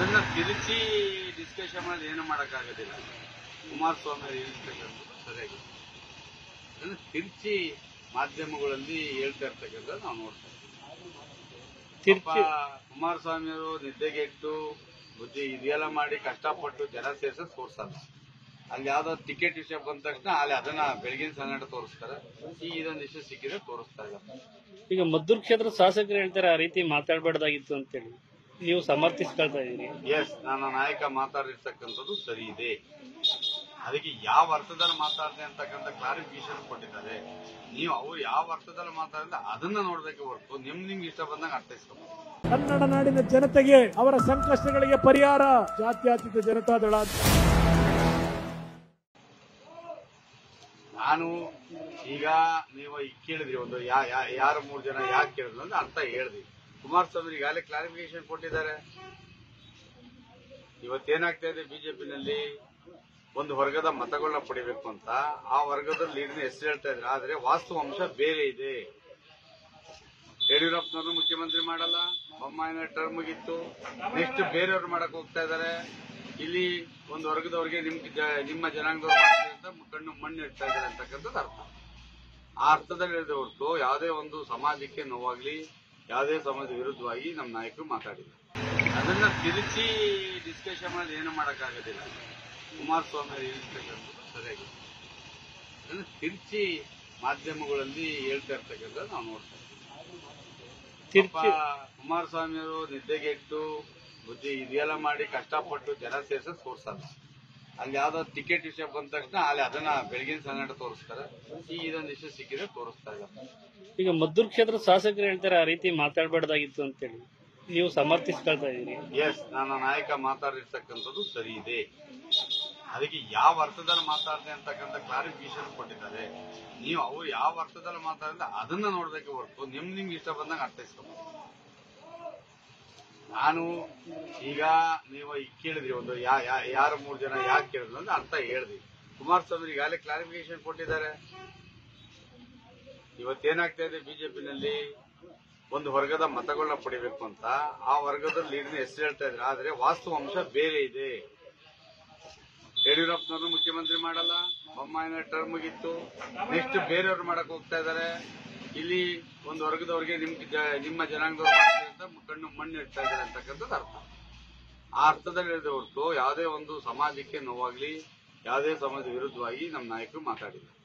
ಅದನ್ನ ತಿರುಚಿ ಡಿಸ್ಕಷನ್ ಮಾಡಿ ಏನು ಮಾಡೋಕ್ಕಾಗೋದಿಲ್ಲ ಕುಮಾರಸ್ವಾಮಿ ಅವರು ಹೇಳ್ತಕ್ಕಂಥದ್ದು ಸರಿಯಾಗಿ ಅದನ್ನ ತಿರುಚಿ ಮಾಧ್ಯಮಗಳಲ್ಲಿ ಹೇಳ್ತಾ ಇರ್ತಕ್ಕಂಥದ್ದು ನಾವು ನೋಡ್ತಾ ಇದ್ದೀವಿ ಪಾಪ ಕುಮಾರಸ್ವಾಮಿ ಅವರು ನಿದ್ದೆಗೆಟ್ಟು ಬುದ್ಧಿ ಇದೆಲ್ಲ ಮಾಡಿ ಕಷ್ಟಪಟ್ಟು ಜನ ಸೇರ್ಸೋದು ತೋರ್ಸಲ್ಲ ಅಲ್ಲಿ ಯಾವ್ದೋ ಟಿಕೆಟ್ ವಿಷಯ ಬಂದ ತಕ್ಷಣ ಅಲ್ಲಿ ಅದನ್ನ ಬೆಳಗಿನ ಸಂಗಡ ತೋರಿಸ್ತಾರೆ ಈಗ ಇದೊಂದು ವಿಷಯ ಸಿಕ್ಕಿದ್ರೆ ತೋರಿಸ್ತಾ ಇಲ್ಲ ಈಗ ಮದ್ದೂರು ಕ್ಷೇತ್ರ ಶಾಸಕರು ಹೇಳ್ತಾರೆ ಆ ರೀತಿ ಮಾತಾಡಬಾರ್ದಾಗಿತ್ತು ಅಂತೇಳಿ ನೀವು ಸಮರ್ಥಿಸ್ಕೊಳ್ತಾ ಇದೀರಿ ಎಸ್ ನನ್ನ ನಾಯಕ ಮಾತಾಡಿರ್ತಕ್ಕಂಥದ್ದು ಸರಿ ಇದೆ ಅದಕ್ಕೆ ಯಾವ ಅರ್ಥದಲ್ಲಿ ಮಾತಾಡಿದೆ ಅಂತಕ್ಕಂಥ ಕ್ಲಾರಿಫಿಕೇಶನ್ ಕೊಟ್ಟಿದ್ದಾರೆ ನೀವು ಅವ್ರು ಯಾವ ಅರ್ಥದಲ್ಲಿ ಮಾತಾಡಿದ್ರೆ ಅದನ್ನ ನೋಡ್ಬೇಕು ಹೊರತು ನಿಮ್ ನಿಮ್ಗೆ ಇಷ್ಟ ಬಂದಂಗೆ ಅರ್ಥೈಸ್ಕೊಂಡು ಕನ್ನಡ ನಾಡಿನ ಜನತೆಗೆ ಅವರ ಸಂಕಷ್ಟಗಳಿಗೆ ಪರಿಹಾರ ಜಾತ್ಯತೀತ ಜನತಾದಳ ಅಂತ ನಾನು ಈಗ ನೀವು ಈಗ ಕೇಳಿದ್ರಿ ಒಂದು ಯಾ- ಯಾ- ಯಾರು ಮೂರು ಜನ ಯಾಕೆ ಕೇಳಿದ್ರು ಅಂತ ಅರ್ಥ ಹೇಳ್ದಿ ಕುಮಾರಸ್ವಾಮಿ ಈಗಾಗಲೇ ಕ್ಲಾರಿಫಿಕೇಶನ್ ಕೊಟ್ಟಿದ್ದಾರೆ ಇವತ್ತೇನಾಗ್ತಾ ಇದೆ ಬಿಜೆಪಿನಲ್ಲಿ ಒಂದು ವರ್ಗದ ಮತಗಳನ್ನ ಪಡಿಬೇಕು ಅಂತ ಆ ವರ್ಗದ ಲೀಡ್ನ ಹೆಸರು ಹೇಳ್ತಾ ಇದ್ರೆ ಆದ್ರೆ ವಾಸ್ತವಾಂಶ ಬೇರೆ ಇದೆ ಯಡಿಯೂರಪ್ಪನವರು ಮುಖ್ಯಮಂತ್ರಿ ಮಾಡಲ್ಲ ಬೊಮ್ಮಾಯಿನ ಟರ್ಮ್ ಮುಗಿತ್ತು ನೆಕ್ಸ್ಟ್ ಬೇರೆಯವ್ರು ಮಾಡಕ್ ಹೋಗ್ತಾ ಇದಾರೆ ಇಲ್ಲಿ ಒಂದು ವರ್ಗದವ್ರಿಗೆ ನಿಮ್ ಜ- ನಿಮ್ಮ ಜನಾಂಗದವ್ರು ಮಾಡ್ತೀವಿ ಅಂತ ಕಣ್ಣು ಮಣ್ಣು ಇಡ್ತಾ ಇದ್ದಾರೆ ಅಂತಕ್ಕಂಥದ್ದು ಅರ್ಥ ಆ ಅರ್ಥದಲ್ಲಿ ಹೇಳಿದ ಹೊರತು ಯಾವುದೇ ಒಂದು ಸಮಾಜಕ್ಕೆ ನೋವಾಗ್ಲಿ ಯಾವುದೇ ಸಮಾಜದ ವಿರುದ್ಧವಾಗಿ ನಮ್ಮ ನಾಯಕರು ಮಾತಾಡಿಲ್ಲ ಅದನ್ನ ತಿರುಚಿ ಡಿಸ್ಕಷನ್ ಮಾಡಿ ಏನು ಮಾಡೋಕ್ಕಾಗೋದಿಲ್ಲ ಕುಮಾರಸ್ವಾಮಿ ಅವರು ಹೇಳ್ತಕ್ಕಂಥದ್ದು ಸರಿಯಾಗಿ ಅದನ್ನ ತಿರುಚಿ ಮಾಧ್ಯಮಗಳಲ್ಲಿ ಹೇಳ್ತಾ ಇರ್ತಕ್ಕಂಥದ್ದು ನಾವು ನೋಡ್ತಾ ಇದ್ದೀವಿ ಪಾಪ ತಿರ್ಚಿ ಕುಮಾರಸ್ವಾಮಿ ಅವರು ನಿದ್ದೆಗೆಟ್ಟು ಬುದ್ಧಿ ಇದೆಲ್ಲ ಮಾಡಿ ಕಷ್ಟಪಟ್ಟು ಜನ ಸೇರ್ಸೋದು ತೋರ್ಸಲ್ಲ ಅಲ್ಲಿ ಯಾವ್ದೋ ಟಿಕೆಟ್ ವಿಷಯ ಬಂದ ತಕ್ಷಣ ಅಲ್ಲಿ ಅದನ್ನ ಬೆಳಗಿನ ಸಂಗಡ ತೋರಿಸ್ತಾರೆ ಈಗ ಇದೊಂದು ವಿಷಯ ಸಿಕ್ಕಿದ್ರೆ ತೋರಿಸ್ತಾ ಇಲ್ಲ ಈಗ ಮದ್ದೂರು ಕ್ಷೇತ್ರ ಶಾಸಕರು ಹೇಳ್ತಾರೆ ಆ ರೀತಿ ಮಾತಾಡಬಾರ್ದಾಗಿತ್ತು ಅಂತೇಳಿ ನೀವು ಸಮರ್ಥಿಸ್ಕೊಳ್ತಾ ಇದೀರಿ ಎಸ್ ನನ್ನ ನಾಯಕ ಮಾತಾಡಿರ್ತಕ್ಕಂಥದ್ದು ಸರಿ ಇದೆ ಅದಕ್ಕೆ ಯಾವ ಅರ್ಥದಲ್ಲಿ ಮಾತಾಡಿದೆ ಅಂತಕ್ಕಂಥ ಕ್ಲಾರಿಫಿಕೇಶನ್ ಕೊಟ್ಟಿದ್ದಾರೆ ನೀವು ಅವ್ರು ಯಾವ ಅರ್ಥದಲ್ಲಿ ಮಾತಾಡಿದ್ರೆ ಅದನ್ನ ನೋಡ್ಬೇಕು ಹೊರತು ನಿಮ್ ನಿಮ್ಗೆ ಇಷ್ಟ ಬಂದಂಗೆ ಅರ್ಥೈಸ್ಕೊಂಡು ನಾನು ಈಗ ನೀವು ಈಗ ಕೇಳಿದ್ರಿ ಒಂದು ಯಾ- ಯಾ- ಯಾರು ಮೂರು ಜನ ಯಾಕೆ ಕೇಳಿದ್ರು ಅಂತ ಅರ್ಥ ಹೇಳ್ದಿ ಕುಮಾರಸ್ವಾಮಿ ಈಗಾಗಲೇ ಕ್ಲಾರಿಫಿಕೇಶನ್ ಕೊಟ್ಟಿದ್ದಾರೆ ಇವತ್ತೇನಾಗ್ತಾ ಇದೆ ಬಿಜೆಪಿನಲ್ಲಿ ಒಂದು ವರ್ಗದ ಮತಗಳನ್ನ ಪಡಿಬೇಕು ಅಂತ ಆ ವರ್ಗದ ಲೀಡ್ನ ಹೆಸರು ಹೇಳ್ತಾ ಇದ್ರೆ ಆದ್ರೆ ವಾಸ್ತವಾಂಶ ಬೇರೆ ಇದೆ ಯಡಿಯೂರಪ್ಪನವರು ಮುಖ್ಯಮಂತ್ರಿ ಮಾಡಲ್ಲ ಬೊಮ್ಮಾಯಿನ ಟರ್ಮ್ ಮುಗಿತ್ತು ನೆಕ್ಸ್ಟ್ ಬೇರೆಯವ್ರು ಮಾಡಕ್ ಹೋಗ್ತಾ ಇದಾರೆ ಇಲ್ಲಿ ಒಂದು ವರ್ಗದವ್ರಿಗೆ ನಿಮ್ ಜ- ನಿಮ್ಮ ಜನಾಂಗದವ್ರು ಮಾಡ್ತೀವಿ ಅಂತ ಕಣ್ಣು ಮಣ್ಣು ಇಡ್ತಾ ಇದ್ದಾರೆ ಅಂತಕ್ಕಂಥದ್ದು ಅರ್ಥ ಆ ಅರ್ಥದಲ್ಲಿ ಹೇಳಿದ ಹೊರತು ಯಾವುದೇ ಒಂದು ಸಮಾಜಕ್ಕೆ ನೋವಾಗ್ಲಿ ಯಾವುದೇ ಸಮಾಜದ ವಿರುದ್ಧವಾಗಿ ನಮ್ಮ ನಾಯಕರು ಮಾತಾಡಿಲ್ಲ